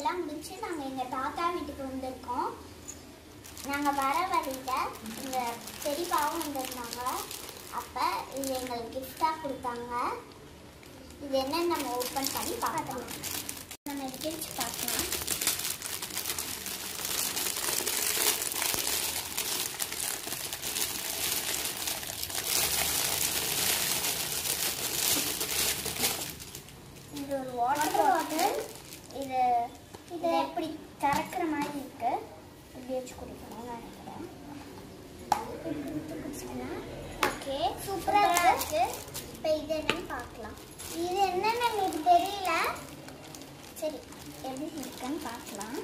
எல்லாம் முடிச்சு நாங்கள் எங்கள் தாத்தா வீட்டுக்கு வந்திருக்கோம் நாங்கள் வர வழியில் எங்கள் பெரியப்பாவும் வந்திருந்தாங்க அப்போ இது எங்களுக்கு கிஃப்டாக கொடுத்தாங்க இது என்னன்னு நம்ம ஓப்பன் பண்ணி பார்க்கலாம் நம்ம பிரிச்சு பார்க்கலாம் இது ஒரு வாட்டர் பாட்டில் இது இது எப்படி திறக்கிற மாதிரி இருக்கு இப்படி வச்சு குடிக்கணும்னு நினைக்கிறேன் ஓகே சூப்பராக இருக்கு இப்போ இது என்னன்னு பார்க்கலாம் இது என்னன்னு எனக்கு தெரியல சரி எப்படி இருக்குன்னு பார்க்கலாம்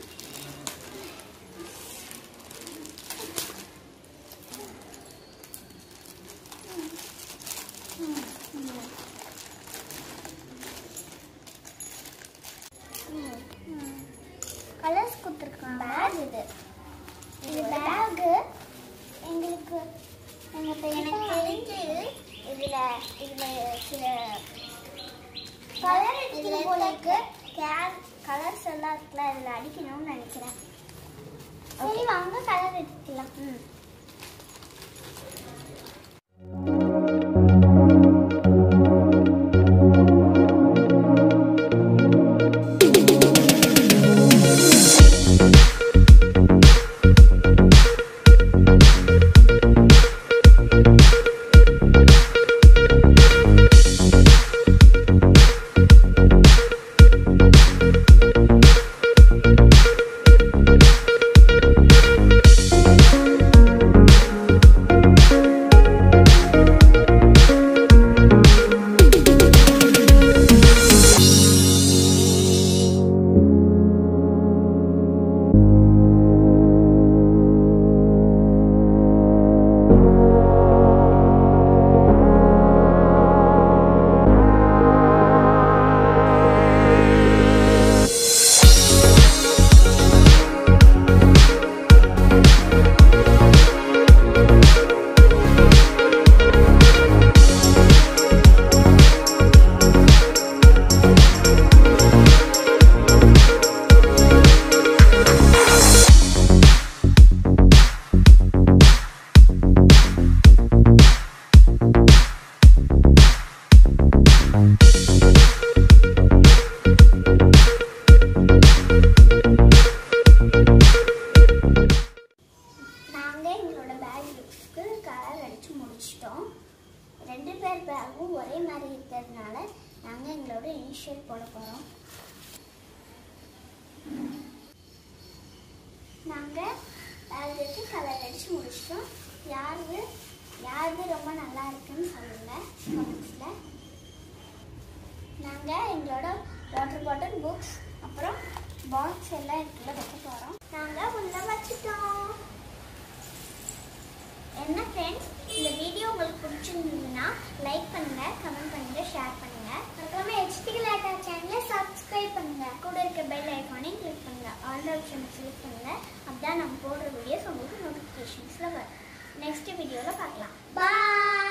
கலர்ஸ் கொடுத்துருக்காங்க பேக் இது இது பேகு எங்களுக்கு எங்களுக்கு எனக்கு தெரிஞ்சு இதில் இதில் சில கலர் அடிக்கிற போல இருக்கு கேர் கலர்ஸ் எல்லாம் இருக்குல்ல இதில் அடிக்கணும்னு நினைக்கிறேன் சரி வாங்க கலர் எடுத்துக்கலாம் ம் நாங்கள் எங்களோட பேக்கு கலர் அடித்து முடிச்சிட்டோம் ரெண்டு பேர் பேக்கும் ஒரே மாதிரி இருக்கிறதுனால நாங்கள் எங்களோட இனிஷியல் போட போகிறோம் நாங்கள் பேக்கு கலர் அடித்து முடிச்சிட்டோம் யாரு யாருக்கு ரொம்ப நல்லா இருக்குன்னு சொல்லுங்கள் கமெண்ட்ஸில் நாங்கள் எங்களோட வாட்டர் பாட்டில் புக்ஸ் அப்புறம் பாக்ஸ் எல்லாம் இருக்குல்ல வைக்க போகிறோம் நாங்கள் உள்ள வச்சுட்டோம் என்ன ஃப்ரெண்ட்ஸ் இந்த வீடியோ உங்களுக்கு பிடிச்சிருந்ததுன்னா லைக் பண்ணுங்க கமெண்ட் பண்ணுங்க ஷேர் பண்ணுங்க மறக்காம ஹெச்டி லேட்டா சேனலை சப்ஸ்கிரைப் பண்ணுங்க கூட இருக்க பெல் ஐக்கானையும் கிளிக் பண்ணுங்க ஆல் ஆப்ஷன் கிளிக் பண்ணுங்க அப்பதான் நம்ம போடுற வீடியோஸ் உங்களுக்கு நோட்டிஃபிகேஷன்ஸ்ல வரும் நெக்ஸ்ட் வீடியோவில் பார்க்கலாம் பாய்